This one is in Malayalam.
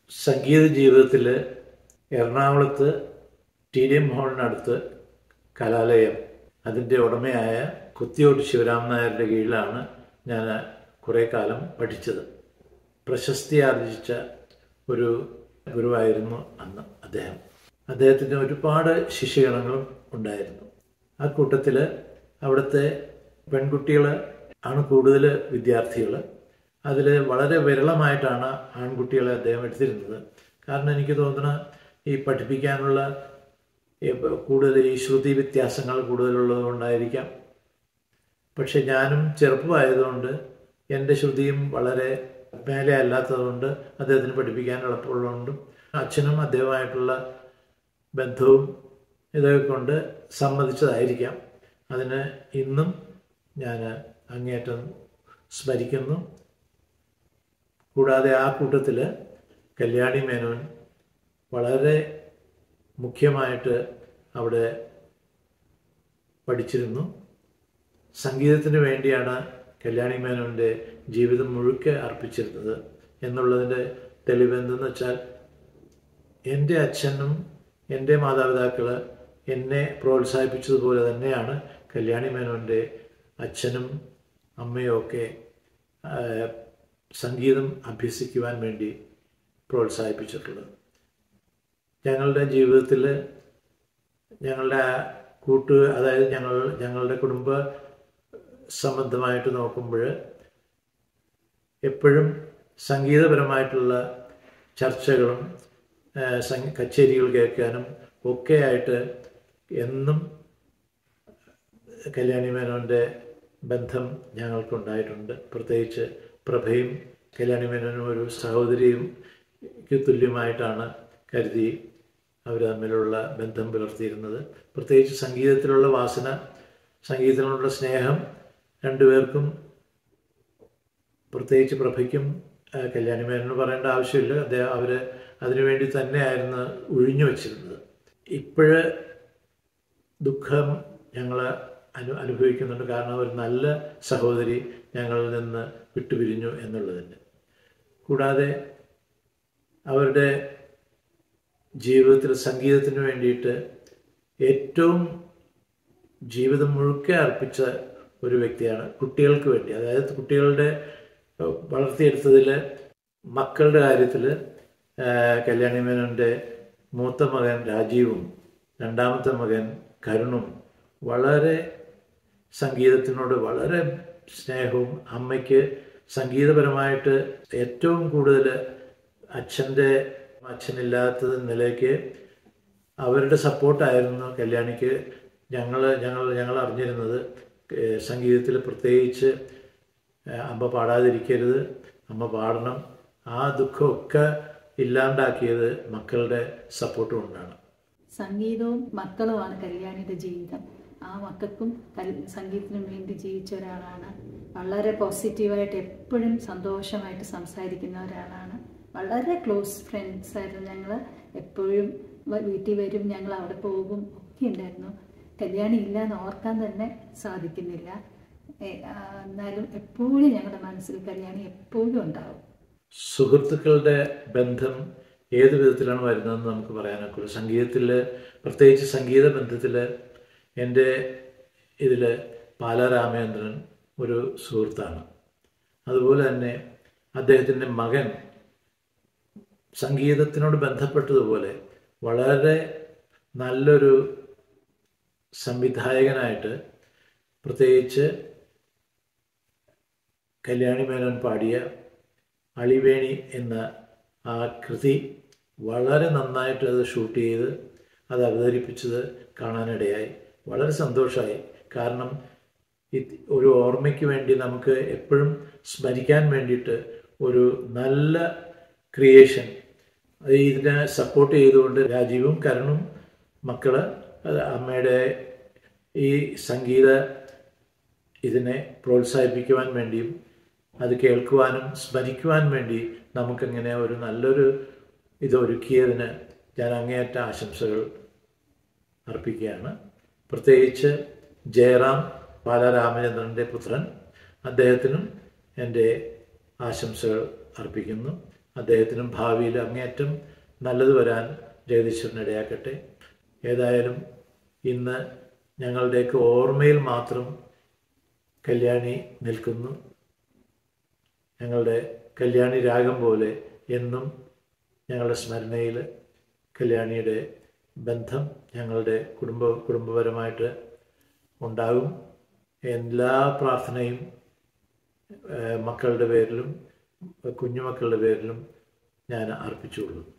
സംഗീത ജീവിതത്തിൽ എറണാകുളത്ത് ടി ഡി എം ഹാളിനടുത്ത് കലാലയം അതിൻ്റെ ഉടമയായ കുത്തിയോട്ട് ശിവരാമൻ നായരുടെ കീഴിലാണ് ഞാൻ കുറേ കാലം പഠിച്ചത് പ്രശസ്തി ആർജിച്ച ഒരു ഗുരുവായിരുന്നു അന്ന് അദ്ദേഹം അദ്ദേഹത്തിന് ഒരുപാട് ശിഷ്യഗണങ്ങളും ഉണ്ടായിരുന്നു ആ കൂട്ടത്തിൽ അവിടുത്തെ പെൺകുട്ടികൾ ആണ് കൂടുതൽ വിദ്യാർത്ഥികൾ അതിൽ വളരെ വിരളമായിട്ടാണ് ആൺകുട്ടികളെ അദ്ദേഹം എടുത്തിരുന്നത് കാരണം എനിക്ക് തോന്നുന്നു ഈ പഠിപ്പിക്കാനുള്ള ഈ കൂടുതൽ ഈ ശ്രുതി വ്യത്യാസങ്ങൾ കൂടുതലുള്ളത് കൊണ്ടായിരിക്കാം പക്ഷെ ഞാനും ചെറുപ്പമായതുകൊണ്ട് എൻ്റെ ശ്രുതിയും വളരെ മേലെ അല്ലാത്തതുകൊണ്ട് അദ്ദേഹത്തിന് പഠിപ്പിക്കാൻ എളുപ്പമുള്ളതുകൊണ്ടും അച്ഛനും അദ്ദേഹമായിട്ടുള്ള ബന്ധവും ഇതൊക്കെ കൊണ്ട് സമ്മതിച്ചതായിരിക്കാം അതിന് ഇന്നും ഞാൻ അങ്ങേയറ്റം സ്മരിക്കുന്നു കൂടാതെ ആ കൂട്ടത്തിൽ കല്യാണി മേനോൻ വളരെ മുഖ്യമായിട്ട് അവിടെ പഠിച്ചിരുന്നു സംഗീതത്തിന് വേണ്ടിയാണ് കല്യാണി മേനോൻ്റെ ജീവിതം മുഴുക്കെ അർപ്പിച്ചിരുന്നത് എന്നുള്ളതിൻ്റെ തെളിവ് എന്തെന്ന് വെച്ചാൽ എൻ്റെ അച്ഛനും എൻ്റെ മാതാപിതാക്കൾ എന്നെ പ്രോത്സാഹിപ്പിച്ചതുപോലെ തന്നെയാണ് കല്യാണി മേനോൻ്റെ അച്ഛനും അമ്മയും ഒക്കെ സംഗീതം അഭ്യസിക്കുവാൻ വേണ്ടി പ്രോത്സാഹിപ്പിച്ചിട്ടുള്ളത് ഞങ്ങളുടെ ജീവിതത്തിൽ ഞങ്ങളുടെ കൂട്ട് അതായത് ഞങ്ങൾ ഞങ്ങളുടെ കുടുംബ സംബന്ധമായിട്ട് നോക്കുമ്പോൾ എപ്പോഴും സംഗീതപരമായിട്ടുള്ള ചർച്ചകളും കച്ചേരികൾ കേൾക്കാനും ഒക്കെ ആയിട്ട് എന്നും കല്യാണി മേനോൻ്റെ ബന്ധം ഞങ്ങൾക്കുണ്ടായിട്ടുണ്ട് പ്രത്യേകിച്ച് പ്രഭയും കല്യാണി മേനോനും ഒരു സഹോദരിയും തുല്യമായിട്ടാണ് കരുതി അവർ തമ്മിലുള്ള ബന്ധം പുലർത്തിയിരുന്നത് പ്രത്യേകിച്ച് സംഗീതത്തിലുള്ള വാസന സംഗീതത്തിനുള്ള സ്നേഹം രണ്ടുപേർക്കും പ്രത്യേകിച്ച് പ്രഭയ്ക്കും കല്യാണി മേനോന് പറയേണ്ട ആവശ്യമില്ല അദ്ദേഹം അവർ അതിനുവേണ്ടി തന്നെയായിരുന്നു ഒഴിഞ്ഞു വച്ചിരുന്നത് ഇപ്പോഴ് ദുഃഖം ഞങ്ങൾ അനു അനുഭവിക്കുന്നുണ്ട് കാരണം ഒരു നല്ല സഹോദരി ഞങ്ങളിൽ നിന്ന് വിട്ടുപിരിഞ്ഞു എന്നുള്ളതിന് കൂടാതെ അവരുടെ ജീവിതത്തിൽ സംഗീതത്തിന് വേണ്ടിയിട്ട് ഏറ്റവും ജീവിതം മുഴുക്കെ അർപ്പിച്ച ഒരു വ്യക്തിയാണ് കുട്ടികൾക്ക് വേണ്ടി അതായത് കുട്ടികളുടെ വളർത്തിയെടുത്തതിൽ മക്കളുടെ കാര്യത്തിൽ കല്യാണി മേനോൻ്റെ മൂത്ത മകൻ രാജീവും രണ്ടാമത്തെ മകൻ കരുണും വളരെ സംഗീതത്തിനോട് വളരെ സ്നേഹവും അമ്മയ്ക്ക് സംഗീതപരമായിട്ട് ഏറ്റവും കൂടുതൽ അച്ഛൻ്റെ അച്ഛനില്ലാത്ത നിലയ്ക്ക് അവരുടെ സപ്പോർട്ടായിരുന്നു കല്യാണിക്ക് ഞങ്ങൾ ഞങ്ങൾ ഞങ്ങൾ അറിഞ്ഞിരുന്നത് സംഗീതത്തിൽ പ്രത്യേകിച്ച് അമ്മ പാടാതിരിക്കരുത് അമ്മ പാടണം ആ ദുഃഖമൊക്കെ ഇല്ലാണ്ടാക്കിയത് മക്കളുടെ സപ്പോർട്ട് കൊണ്ടാണ് സംഗീതവും മക്കളുമാണ് കല്യാണിയുടെ ജീവിതം ആ മക്കൾക്കും സംഗീതത്തിനും വേണ്ടി ജീവിച്ച ഒരാളാണ് വളരെ പോസിറ്റീവായിട്ട് എപ്പോഴും സന്തോഷമായിട്ട് സംസാരിക്കുന്ന ഒരാളാണ് വളരെ ക്ലോസ് ഫ്രണ്ട്സ് ആയിരുന്നു ഞങ്ങൾ എപ്പോഴും വീട്ടിൽ വരും ഞങ്ങൾ അവിടെ പോകും ഒക്കെ ഉണ്ടായിരുന്നു കല്യാണി ഇല്ല എന്ന് ഓർക്കാൻ തന്നെ സാധിക്കുന്നില്ല എന്നാലും എപ്പോഴും ഞങ്ങളുടെ മനസ്സിൽ കല്യാണി എപ്പോഴും ഉണ്ടാവും സുഹൃത്തുക്കളുടെ ബന്ധം ഏത് വിധത്തിലാണ് വരുന്നതെന്ന് നമുക്ക് പറയാനൊക്കില്ല സംഗീതത്തിൽ പ്രത്യേകിച്ച് സംഗീത ബന്ധത്തിൽ എൻ്റെ ഇതിൽ പാല രാമചന്ദ്രൻ ഒരു സുഹൃത്താണ് അതുപോലെ തന്നെ അദ്ദേഹത്തിൻ്റെ മകൻ സംഗീതത്തിനോട് ബന്ധപ്പെട്ടതുപോലെ വളരെ നല്ലൊരു സംവിധായകനായിട്ട് പ്രത്യേകിച്ച് കല്യാണി മേനോൻ പാടിയ അളിവേണി എന്ന ആ കൃതി വളരെ നന്നായിട്ട് അത് ഷൂട്ട് ചെയ്ത് അത് അവതരിപ്പിച്ചത് കാണാനിടയായി വളരെ സന്തോഷമായി കാരണം ഒരു ഓർമ്മയ്ക്ക് വേണ്ടി നമുക്ക് എപ്പോഴും സ്മരിക്കാൻ വേണ്ടിയിട്ട് ഒരു നല്ല ക്രിയേഷൻ ഇതിനെ സപ്പോർട്ട് ചെയ്തുകൊണ്ട് രാജീവും കരണും മക്കള് അമ്മയുടെ ഈ സംഗീത ഇതിനെ പ്രോത്സാഹിപ്പിക്കുവാൻ വേണ്ടിയും അത് കേൾക്കുവാനും സ്മരിക്കുവാൻ വേണ്ടി നമുക്കിങ്ങനെ ഒരു നല്ലൊരു ഇത് ഒരുക്കിയതിന് ഞാൻ അങ്ങേയറ്റ ആശംസകൾ അർപ്പിക്കുകയാണ് പ്രത്യേകിച്ച് ജയറാം ബാലരാമചന്ദ്രൻ്റെ പുത്രൻ അദ്ദേഹത്തിനും എൻ്റെ ആശംസകൾ അർപ്പിക്കുന്നു അദ്ദേഹത്തിനും ഭാവിയിൽ അങ്ങേയറ്റം നല്ലത് വരാൻ ജഗദീശ്വരൻ ഇടയാക്കട്ടെ ഏതായാലും ഇന്ന് ഞങ്ങളുടെയൊക്കെ ഓർമ്മയിൽ മാത്രം കല്യാണി നിൽക്കുന്നു ഞങ്ങളുടെ കല്യാണി രാഗം പോലെ എന്നും ഞങ്ങളുടെ സ്മരണയിൽ കല്യാണിയുടെ ബന്ധം ഞങ്ങളുടെ കുടുംബ കുടുംബപരമായിട്ട് ഉണ്ടാകും എല്ലാ പ്രാർത്ഥനയും ഏഹ്, മക്കളുടെ പേരിലും കുഞ്ഞുമക്കളുടെ പേരിലും ഞാൻ അർപ്പിച്ചുകൊള്ളുന്നു